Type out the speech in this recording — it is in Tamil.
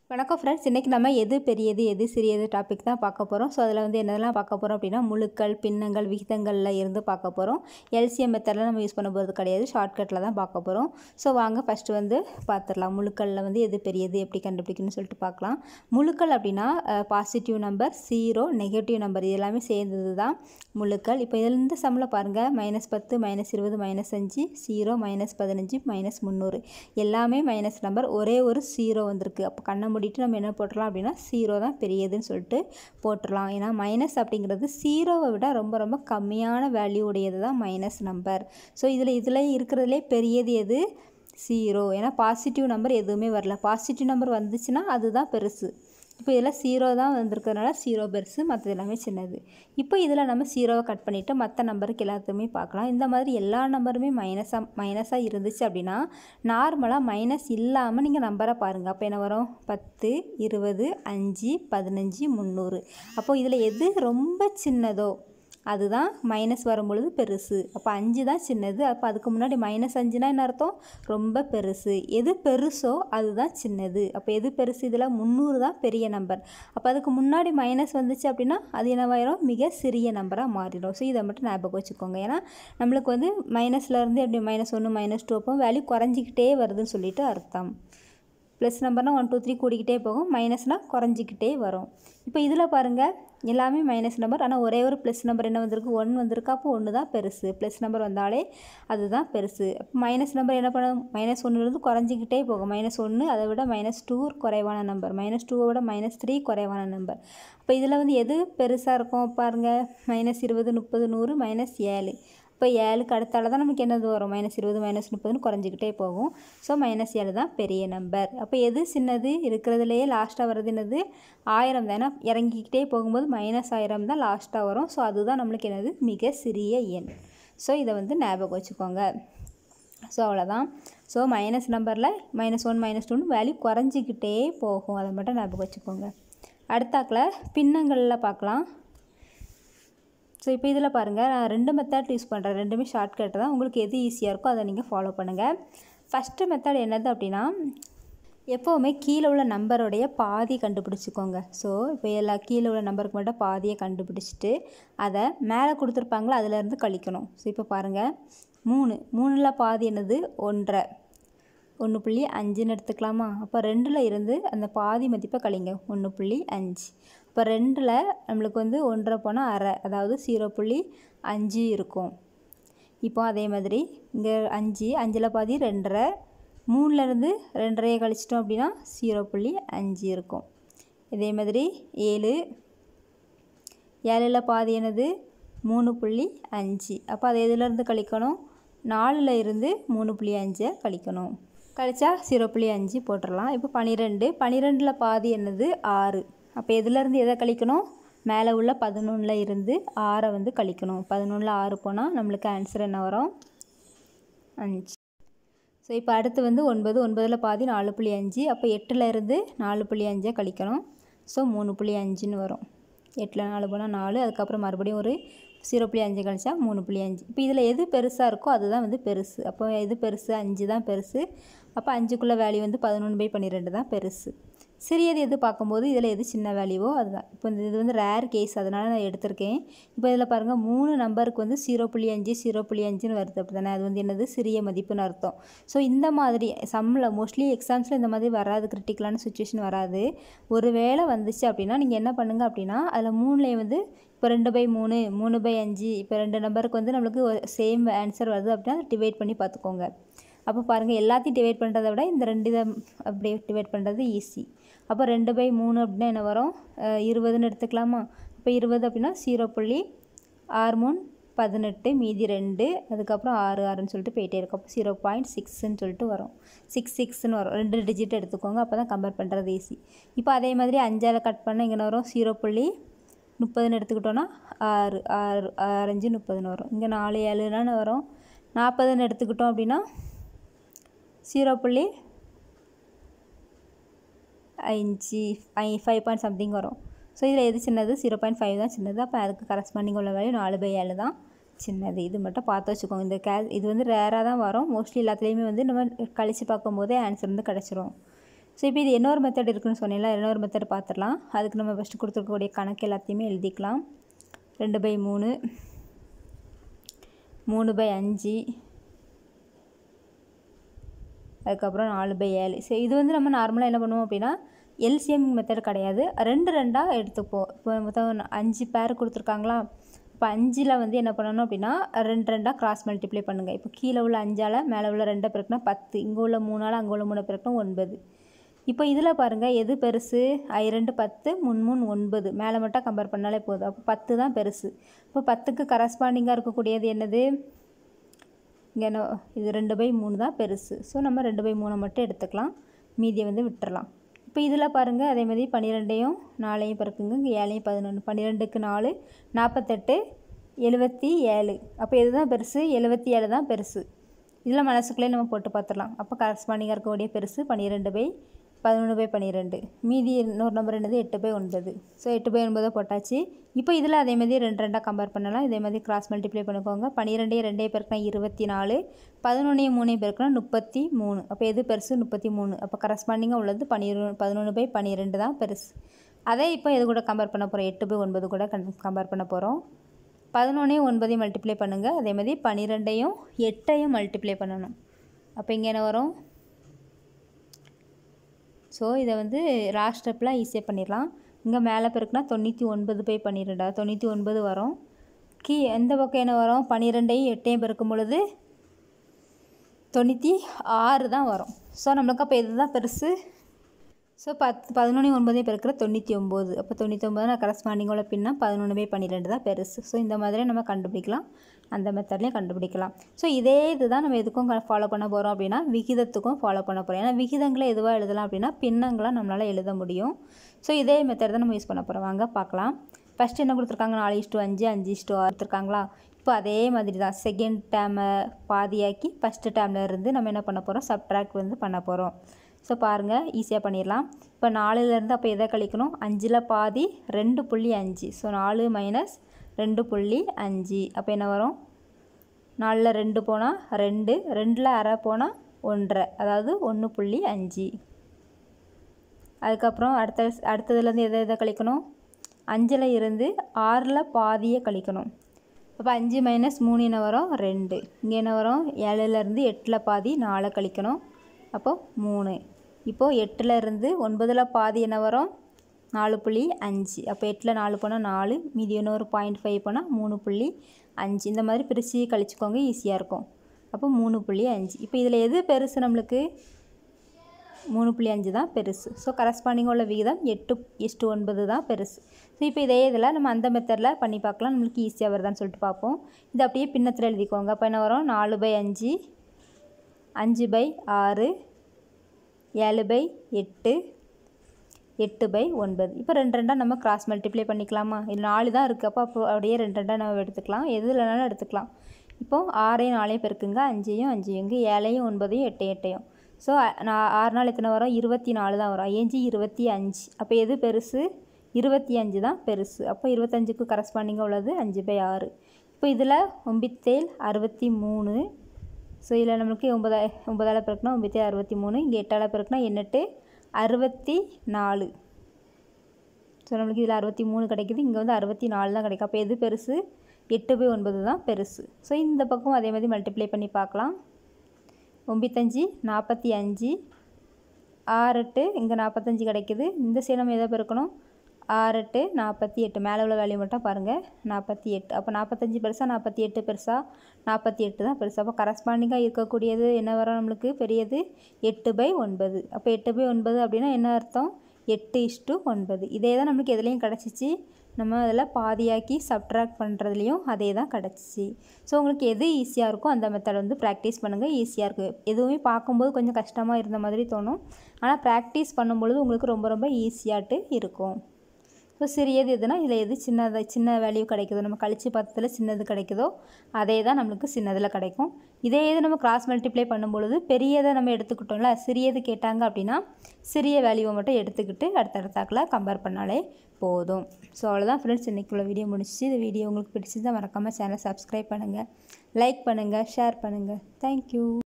வணக்கம் ஃப்ரெண்ட்ஸ் இன்றைக்கி நம்ம எது பெரியது எது சிறியது டாபிக் தான் பார்க்க போகிறோம் ஸோ அதில் வந்து என்னெல்லாம் பார்க்க போகிறோம் அப்படின்னா முழுக்கள் பின்னங்கள் விகிதங்களில் இருந்து பார்க்க போகிறோம் எல்சிஎம் மெத்தடில் நம்ம யூஸ் பண்ண போகிறது கிடையாது ஷார்ட்கட்டில் தான் பார்க்க போகிறோம் ஸோ வாங்க ஃபஸ்ட்டு வந்து பார்த்துடலாம் முழுக்களில் வந்து எது பெரியது எப்படி கண்டுபிடிக்கணும்னு சொல்லிட்டு பார்க்கலாம் முழுக்கள் அப்படின்னா positive number zero negative number இது எல்லாமே சேர்ந்தது தான் முழுக்கள் இப்போ இதில் இந்த சம்மில் பாருங்கள் மைனஸ் பத்து மைனஸ் இருபது மைனஸ் அஞ்சு ஜீரோ மைனஸ் பதினஞ்சு மைனஸ் முந்நூறு எல்லாமே மைனஸ் நம்பர் ஒரே ஒரு ஜீரோ வந்திருக்கு அப்போ கண்ணை மூடிட்டு நம்ம என்ன போட்டுடலாம் அப்படின்னா ஜீரோ தான் பெரியதுன்னு சொல்லிட்டு போட்டுடலாம் ஏன்னா மைனஸ் அப்படிங்கிறது ஜீரோவை விட ரொம்ப ரொம்ப கம்மியான வேல்யூ உடையது தான் மைனஸ் நம்பர் ஸோ இதில் இதில் இருக்கிறதுலே பெரியது எது ஜீரோ ஏன்னா பாசிட்டிவ் நம்பர் எதுவுமே வரல பாசிட்டிவ் நம்பர் வந்துச்சுன்னா அதுதான் பெருசு இப்போ இதில் ஜீரோ தான் வந்திருக்கிறதுனால ஜீரோ பெருசு மற்றது எல்லாமே சின்னது இப்போ இதில் நம்ம ஜீரோவை கட் பண்ணிவிட்டு மற்ற நம்பருக்கு எல்லாத்துக்குமே பார்க்கலாம் இந்த மாதிரி எல்லா நம்பருமே மைனஸாக மைனஸாக இருந்துச்சு அப்படின்னா நார்மலாக மைனஸ் இல்லாமல் நீங்கள் நம்பரை பாருங்கள் அப்போ என்ன வரும் பத்து இருபது அஞ்சு பதினஞ்சு முந்நூறு அப்போது இதில் எது ரொம்ப சின்னதோ அதுதான் மைனஸ் வரும்பொழுது பெருசு அப்போ அஞ்சு தான் சின்னது அப்போ அதுக்கு முன்னாடி மைனஸ் அஞ்சுனா என்ன அர்த்தம் ரொம்ப பெருசு எது பெருசோ அதுதான் சின்னது அப்போ எது பெருசு இதில் முந்நூறு தான் பெரிய நம்பர் அப்போ அதுக்கு முன்னாடி மைனஸ் வந்துச்சு அப்படின்னா அது என்னவாயிரும் மிக சிறிய நம்பராக மாறிடும் ஸோ இதை மட்டும் ஞாபகம் வச்சுக்கோங்க ஏன்னா நம்மளுக்கு வந்து மைனஸ்லேருந்து எப்படி மைனஸ் ஒன்று மைனஸ் டூ அப்போ வேல்யூ குறைஞ்சிக்கிட்டே வருதுன்னு சொல்லிட்டு அர்த்தம் ப்ளஸ் நம்பர்னால் ஒன் டூ த்ரீ கூடிக்கிட்டே போகும் மைனஸ்னால் குறைஞ்சிக்கிட்டே வரும் இப்போ இதில் பாருங்கள் எல்லாமே மைனஸ் நம்பர் ஆனால் ஒரே ஒரு ப்ளஸ் நம்பர் என்ன வந்திருக்கு ஒன் வந்திருக்கு அப்போ ஒன்று தான் பெருசு ப்ளஸ் நம்பர் வந்தாலே அதுதான் பெருசு அப்போ மைனஸ் நம்பர் என்ன பண்ணும் மைனஸ் ஒன்றுலேருந்து குறைஞ்சிக்கிட்டே போகும் மைனஸ் ஒன்று அதை விட மைனஸ் டூ குறைவான நம்பர் மைனஸ் டூவை விட மைனஸ் த்ரீ குறைவான நம்பர் அப்போ இதில் வந்து எது பெருசாக இருக்கும் பாருங்கள் மைனஸ் இருபது முப்பது நூறு மைனஸ் ஏழு இப்போ ஏழுக்கு அடுத்தால தான் நமக்கு என்னது வரும் மைனஸ் இருபது மைனஸ் முப்பதுன்னு குறைஞ்சிக்கிட்டே போகும் ஸோ மைனஸ் ஏழு தான் பெரிய நம்பர் அப்போ எது சின்னது இருக்கிறதுலையே லாஸ்ட்டாக வர்றது என்னது ஆயிரம் தான் ஏன்னா இறங்கிக்கிட்டே போகும்போது மைனஸ் ஆயிரம் தான் லாஸ்ட்டாக வரும் ஸோ அதுதான் நம்மளுக்கு என்னது மிக சிறிய எண் ஸோ இதை வந்து ஞாபகம் வச்சுக்கோங்க ஸோ அவ்வளோதான் ஸோ மைனஸ் நம்பரில் மைனஸ் ஒன் மைனஸ் டூன்னு வேல்யூ குறைஞ்சிக்கிட்டே போகும் அதை மட்டும் ஞாபகம் வச்சுக்கோங்க அடுத்தாக்கில் பின்னங்களில் பார்க்கலாம் ஸோ இப்போ இதில் பாருங்கள் நான் ரெண்டு மெத்தட் யூஸ் பண்ணுறேன் ரெண்டுமே ஷார்ட்கட் தான் உங்களுக்கு எது ஈஸியாக இருக்கோ அதை நீங்கள் ஃபாலோ பண்ணுங்கள் ஃபஸ்ட்டு மெத்தட் என்னது அப்படின்னா எப்போவுமே கீழே உள்ள நம்பருடைய பாதி கண்டுபிடிச்சிக்கோங்க ஸோ இப்போ எல்லா கீழே உள்ள நம்பருக்கு மட்டும் பாதியை கண்டுபிடிச்சிட்டு அதை மேலே கொடுத்துருப்பாங்களோ அதிலேருந்து கழிக்கணும் ஸோ இப்போ பாருங்கள் மூணு மூணில் பாதி என்னது ஒன்றரை ஒன்று புள்ளி அஞ்சுன்னு எடுத்துக்கலாமா அப்போ ரெண்டில் இருந்து அந்த பாதி மதிப்பை கழிங்க ஒன்று புள்ளி அஞ்சு இப்போ ரெண்டில் நம்மளுக்கு வந்து ஒன்றரை போனால் அரை அதாவது ஜீரோ புள்ளி அஞ்சு இருக்கும் இப்போ அதே மாதிரி இங்கே அஞ்சு அஞ்சில் பாதி ரெண்டரை மூணுலேருந்து ரெண்டரையை கழிச்சிட்டோம் அப்படின்னா ஜீரோ புள்ளி அஞ்சு இருக்கும் இதே மாதிரி ஏழு ஏழில் பாதி என்னது மூணு புள்ளி அஞ்சு அப்போ அது எதுலேருந்து கழிக்கணும் நாலில் இருந்து மூணு புள்ளி அஞ்சை கழிக்கணும் கழிச்சா ஜீரோ புள்ளி அஞ்சு போட்டுடலாம் இப்போ பன்னிரெண்டு பன்னிரெண்டில் பாதி என்னது ஆறு அப்போ எதுலேருந்து எதை கழிக்கணும் மேலே உள்ள பதினொன்றில் இருந்து ஆறை வந்து கழிக்கணும் பதினொன்றில் ஆறு போனால் நம்மளுக்கு ஆன்சர் என்ன வரும் அஞ்சு ஸோ இப்போ அடுத்து வந்து ஒன்பது ஒன்பதில் பாதி நாலு புள்ளி அஞ்சு அப்போ எட்டில் இருந்து நாலு புள்ளி அஞ்சை கழிக்கணும் ஸோ மூணு புள்ளி அஞ்சுன்னு வரும் எட்டில் நாலு போனால் நாலு அதுக்கப்புறம் மறுபடியும் ஒரு ஜீரோ புள்ளி அஞ்சு கழிச்சா மூணு புள்ளி அஞ்சு இப்போ இதில் எது பெருசாக இருக்கோ அதுதான் வந்து பெருசு அப்போ எது பெருசு அஞ்சு தான் பெருசு அப்போ அஞ்சுக்குள்ளே வேல்யூ வந்து பதினொன்று பை பன்னிரெண்டு தான் பெருசு சிறியது எது பார்க்கும்போது இதில் எது சின்ன வேல்யூவோ அதுதான் இப்போ இந்த இது வந்து ரேர் கேஸ் அதனால் நான் எடுத்திருக்கேன் இப்போ இதில் பாருங்கள் மூணு நம்பருக்கு வந்து ஜீரோ புள்ளி அஞ்சு ஜீரோ புள்ளி அஞ்சுன்னு வருது அப்படி தானே அது வந்து என்னது சிறிய மதிப்புன்னு அர்த்தம் ஸோ இந்த மாதிரி சம்மில் மோஸ்ட்லி எக்ஸாம்ஸில் இந்த மாதிரி வராது கிரிட்டிக்கலான சுச்சுவேஷன் வராது ஒரு வேளை வந்துச்சு அப்படின்னா நீங்கள் என்ன பண்ணுங்கள் அப்படின்னா அதில் மூணுலேயே வந்து இப்போ ரெண்டு பை மூணு மூணு பை அஞ்சு இப்போ ரெண்டு நம்பருக்கு வந்து நம்மளுக்கு சேம் ஆன்சர் வருது அப்படின்னா டிவைட் பண்ணி பார்த்துக்கோங்க அப்போ பாருங்கள் எல்லாத்தையும் டிவைட் பண்ணுறதை விட இந்த ரெண்டு இதை அப்படியே டிவைட் பண்ணுறது ஈஸி அப்போ ரெண்டு பை மூணு அப்படின்னா என்ன வரும் இருபதுன்னு எடுத்துக்கலாமா இப்போ இருபது அப்படின்னா ஜீரோ புள்ளி ஆறு மூணு பதினெட்டு மீதி ரெண்டு அதுக்கப்புறம் ஆறு ஆறுன்னு சொல்லிட்டு போயிட்டே இருக்கும் அப்போ ஜீரோ பாயிண்ட் சிக்ஸ்ன்னு சொல்லிட்டு வரும் சிக்ஸ் சிக்ஸ்ன்னு வரும் ரெண்டு டிஜிட் எடுத்துக்கோங்க அப்போ தான் கம்பேர் பண்ணுறது ஈஸி இப்போ அதே மாதிரி அஞ்சால் கட் பண்ணால் இங்கே வரும் ஜீரோ புள்ளி முப்பதுன்னு எடுத்துக்கிட்டோன்னா ஆறு ஆறு ஆறஞ்சு முப்பதுன்னு வரும் இங்கே நாலு ஏழுன்னு வரும் நாற்பதுன்னு எடுத்துக்கிட்டோம் அப்படின்னா ஜீரோ புள்ளி அஞ்சு ஐ ஃபைவ் பாயிண்ட் சம்திங் வரும் ஸோ இதில் எது சின்னது ஜீரோ பாயிண்ட் ஃபைவ் தான் சின்னது அப்போ அதுக்கு கரஸ்பாண்டிங் உள்ள வேல்யூ நாலு பை ஏழு தான் சின்னது இது மட்டும் பார்த்து வச்சுக்கோங்க இந்த கே இது வந்து ரேராக தான் வரும் மோஸ்ட்லி எல்லாத்துலேயுமே வந்து நம்ம கழித்து பார்க்கும்போதே ஆன்சர் வந்து கிடச்சிரும் ஸோ இப்போ இது இன்னொரு மெத்தட் இருக்குன்னு சொன்னீங்களா இன்னொரு மெத்தட் பார்த்துடலாம் அதுக்கு நம்ம ஃபஸ்ட்டு கொடுத்துருக்கக்கூடிய கணக்கு எல்லாத்தையுமே எழுதிக்கலாம் ரெண்டு பை மூணு மூணு பை அஞ்சு அதுக்கப்புறம் நாலு பை ஏழு சரி இது வந்து நம்ம நார்மலாக என்ன பண்ணுவோம் அப்படின்னா எல்சிஎம் மெத்தட் கிடையாது ரெண்டு ரெண்டாக எடுத்துப்போம் இப்போ மொத்தம் அஞ்சு பேர் கொடுத்துருக்காங்களா இப்போ அஞ்சில் வந்து என்ன பண்ணணும் அப்படின்னா ரெண்டு ரெண்டாக கிராஸ் மல்டிப்ளை பண்ணுங்கள் இப்போ கீழே உள்ள அஞ்சால் மேலே உள்ள ரெண்டை பிறக்குனா பத்து இங்கே உள்ள மூணால் அங்கே உள்ள மூணு பிறக்குனா ஒன்பது இப்போ இதில் பாருங்கள் எது பெருசு ஐ ரெண்டு பத்து முன் முன் ஒன்பது மேலே மட்டும் கம்பேர் பண்ணாலே போதும் அப்போ பத்து தான் பெருசு இப்போ பத்துக்கு கரஸ்பாண்டிங்காக இருக்கக்கூடியது என்னது இங்கே என்ன இது ரெண்டு பை மூணு தான் பெருசு ஸோ நம்ம ரெண்டு பை மூணை மட்டும் எடுத்துக்கலாம் மீதியை வந்து விட்டுறலாம் இப்போ இதில் பாருங்கள் அதே மாதிரி பன்னிரெண்டையும் நாலையும் பிறக்குங்க இங்கே ஏழையும் பதினொன்று பன்னிரெண்டுக்கு நாலு நாற்பத்தெட்டு எழுபத்தி ஏழு அப்போ இதுதான் பெருசு எழுபத்தி ஏழு தான் பெருசு இதில் மனசுக்குள்ளே நம்ம போட்டு பார்த்துடலாம் அப்போ கரஸ்பாண்டிங்காக இருக்கக்கூடிய பெருசு பன்னிரெண்டு பை பதினொன்று பை பன்னிரெண்டு மீதி இன்னொரு நம்பர் என்னது எட்டு பை ஒன்பது ஸோ எட்டு பை ஒன்பதை போட்டாச்சு இப்போ இதில் அதே மாதிரி ரெண்டு ரெண்டாக கம்பேர் பண்ணலாம் இதே மாதிரி கிராஸ் மல்டிப்ளை பண்ணிக்கோங்க பன்னிரெண்டையும் ரெண்டே பேருக்குனா இருபத்தி நாலு பதினொன்றையும் மூணையும் பேருக்குனா முப்பத்தி மூணு அப்போ எது பெருசு முப்பத்தி மூணு அப்போ கரஸ்பாண்டிங்காக உள்ளது பன்னிரு பதினொன்று பை பன்னிரெண்டு தான் பெருசு அதே இப்போ எது கூட கம்பேர் பண்ண போகிறோம் எட்டு பை ஒன்பது கூட கன் கம்பேர் பண்ண போகிறோம் பதினொன்றையும் ஒன்பதையும் மல்டிப்ளை பண்ணுங்கள் அதே மாதிரி பன்னிரெண்டையும் எட்டையும் மல்டிப்ளை பண்ணணும் அப்போ இங்கே என்ன வரும் ஸோ இதை வந்து லாஸ்ட் ஸ்டெப்பில் ஈஸியாக பண்ணிடலாம் இங்கே மேலே பெருக்குனா தொண்ணூற்றி ஒன்பது பை பன்னிரெண்டா தொண்ணூற்றி ஒன்பது வரும் கீ எந்த பக்கம் என்ன வரும் பன்னிரெண்டையும் எட்டையும் பெருக்கும் பொழுது தொண்ணூற்றி ஆறு தான் வரும் ஸோ நம்மளுக்கு அப்போ இதுதான் பெருசு ஸோ பத்து பதினொன்று ஒன்பதையும் பெருக்கிற தொண்ணூற்றி ஒம்பது அப்போ தொண்ணூற்றி ஒம்பது நான் கரஸ்பாண்டிங்கோட பின்னா பதினொன்று பை பன்னிரெண்டு தான் பெருசு ஸோ இந்த மாதிரி நம்ம கண்டுபிடிக்கலாம் அந்த மெத்தட்லேயும் கண்டுபிடிக்கலாம் ஸோ இதே இதுதான் நம்ம எதுக்கும் ஃபாலோ பண்ண போகிறோம் அப்படின்னா விகிதத்துக்கும் ஃபாலோ பண்ண போகிறோம் ஏன்னா விகிதங்களை எதுவாக எழுதலாம் அப்படின்னா பின்னங்களாக நம்மளால் எழுத முடியும் ஸோ இதே மெத்தட் தான் நம்ம யூஸ் பண்ண போகிறோம் வாங்க பார்க்கலாம் ஃபஸ்ட்டு என்ன கொடுத்துருக்காங்க நாலு இஷ்டு அஞ்சு அஞ்சு இஷ்டு ஆறு கொடுத்துருக்காங்களா இப்போ அதே மாதிரி தான் செகண்ட் டேமை பாதியாக்கி ஃபஸ்ட்டு டேமில் இருந்து நம்ம என்ன பண்ண போகிறோம் சப்ட்ராக்ட் வந்து பண்ண போகிறோம் ஸோ பாருங்கள் ஈஸியாக பண்ணிடலாம் இப்போ நாலுலேருந்து அப்போ எதை கழிக்கணும் அஞ்சில் பாதி ரெண்டு புள்ளி அஞ்சு ஸோ நாலு மைனஸ் ரெண்டு புள்ளி அஞ்சு அப்போ என்ன வரும் நாலில் ரெண்டு போனால் ரெண்டு ரெண்டில் அரை போனால் ஒன்றரை அதாவது ஒன்று புள்ளி அஞ்சு அதுக்கப்புறம் அடுத்த அடுத்ததுலேருந்து எதை எதை கழிக்கணும் அஞ்சில் இருந்து ஆறில் பாதியை கழிக்கணும் அப்போ அஞ்சு மைனஸ் மூணு என்ன வரும் ரெண்டு இங்கே என்ன வரும் ஏழுலேருந்து எட்டில் பாதி நாலை கழிக்கணும் அப்போது மூணு இப்போது எட்டில் இருந்து ஒன்பதில் பாதி என்ன வரும் நாலு புள்ளி அஞ்சு அப்போ எட்டில் நாலு போனால் நாலு மீதி இன்னொரு பாயிண்ட் ஃபைவ் போனால் மூணு புள்ளி அஞ்சு இந்த மாதிரி பிரித்து கழிச்சுக்கோங்க ஈஸியாக இருக்கும் அப்போ மூணு புள்ளி அஞ்சு இப்போ இதில் எது பெருசு நம்மளுக்கு மூணு புள்ளி அஞ்சு தான் பெருசு ஸோ கரஸ்பாண்டிங் உள்ள விகிதம் எட்டு எட்டு ஒன்பது தான் பெருசு ஸோ இப்போ இதே இதில் நம்ம அந்த மெத்தடில் பண்ணி பார்க்கலாம் நம்மளுக்கு ஈஸியாக வருதான்னு சொல்லிட்டு பார்ப்போம் இது அப்படியே பின்னத்தில் எழுதிக்கோங்க அப்போ என்ன வரும் நாலு பை அஞ்சு அஞ்சு பை ஆறு ஏழு பை எட்டு எட்டு பை ஒன்பது இப்போ ரெண்டு ரெண்டாக நம்ம கிராஸ் மல்டிப்ளை பண்ணிக்கலாமா இது நாலு தான் இருக்குது அப்போ அப்போ அப்படியே ரெண்டு ரெண்டாக நம்ம எடுத்துக்கலாம் எதுலனாலும் எடுத்துக்கலாம் இப்போது ஆறையும் நாலையும் பெருக்குங்க அஞ்சையும் அஞ்சையும் இங்கே ஏழையும் ஒன்பதையும் எட்டையும் எட்டையும் ஸோ நான் ஆறு நாள் எத்தனை வரும் இருபத்தி நாலு தான் வரும் ஐயஞ்சு இருபத்தி அஞ்சு அப்போ எது பெருசு இருபத்தி அஞ்சு தான் பெருசு அப்போ இருபத்தஞ்சுக்கு கரஸ்பாண்டிங்காக உள்ளது அஞ்சு பை ஆறு இப்போ இதில் ஒம்பித்தேல் அறுபத்தி மூணு ஸோ இதில் நம்மளுக்கு ஒன்பதா ஒன்பதால் பிறக்குனா ஒம்பத்தேழு அறுபத்தி மூணு இங்கே எட்டால் பிறக்குனா எண்ணெட்டு அறுபத்தி நாலு ஸோ நம்மளுக்கு இதில் அறுபத்தி மூணு கிடைக்குது இங்கே வந்து அறுபத்தி நாலு தான் கிடைக்கும் அப்போ எது பெருசு எட்டு பை ஒன்பது தான் பெருசு ஸோ இந்த பக்கம் அதே மாதிரி மல்டிப்ளை பண்ணி பார்க்கலாம் ஒம்பத்தஞ்சு நாற்பத்தி அஞ்சு ஆறெட்டு இங்கே நாற்பத்தஞ்சு கிடைக்குது இந்த சைடு நம்ம எதை பெருக்கணும் ஆறெட்டு நாற்பத்தி எட்டு மேலே உள்ள வேல்யூ மட்டும் பாருங்கள் நாற்பத்தி எட்டு அப்போ நாற்பத்தஞ்சு பெருசா நாற்பத்தி எட்டு பெருசா நாற்பத்தி எட்டு தான் பெருசு அப்போ கரஸ்பாண்டிங்காக இருக்கக்கூடியது என்ன வரும் நம்மளுக்கு பெரியது எட்டு பை ஒன்பது அப்போ எட்டு பை ஒன்பது அப்படின்னா என்ன அர்த்தம் எட்டு இஷ்டு ஒன்பது இதே தான் நம்மளுக்கு எதுலேயும் கிடச்சிச்சு நம்ம அதில் பாதியாக்கி சப்ட்ராக்ட் பண்ணுறதுலையும் அதே தான் கிடச்சிச்சு ஸோ உங்களுக்கு எது ஈஸியாக இருக்கோ அந்த மெத்தட் வந்து ப்ராக்டிஸ் பண்ணுங்கள் ஈஸியாக இருக்குது எதுவுமே பார்க்கும்போது கொஞ்சம் கஷ்டமாக இருந்த மாதிரி தோணும் ஆனால் ப்ராக்டிஸ் பண்ணும்பொழுது உங்களுக்கு ரொம்ப ரொம்ப ஈஸியாட்டு இருக்கும் ஸோ சிறியது எதுனா இதில் எது சின்னதாக சின்ன வேல்யூ கிடைக்குதோ நம்ம கழிச்சு பார்த்ததில் சின்னது கிடைக்குதோ அதே தான் நம்மளுக்கு சின்னதில் கிடைக்கும் இதே இது நம்ம கிராஸ் மல்டிப்ளை பண்ணும்பொழுது பெரியதை நம்ம எடுத்துக்கிட்டோம்ல சிறியது கேட்டாங்க அப்படின்னா சிறிய வேல்யூவை மட்டும் எடுத்துக்கிட்டு அடுத்தடுத்தாக்கில் கம்பேர் பண்ணாலே போதும் ஸோ அவ்வளோதான் ஃப்ரெண்ட்ஸ் இன்றைக்குள்ள வீடியோ முடிச்சிச்சு இந்த வீடியோ உங்களுக்கு பிடிச்சிருந்தால் மறக்காமல் சேனலை சப்ஸ்கிரைப் பண்ணுங்கள் லைக் பண்ணுங்கள் ஷேர் பண்ணுங்கள் தேங்க்யூ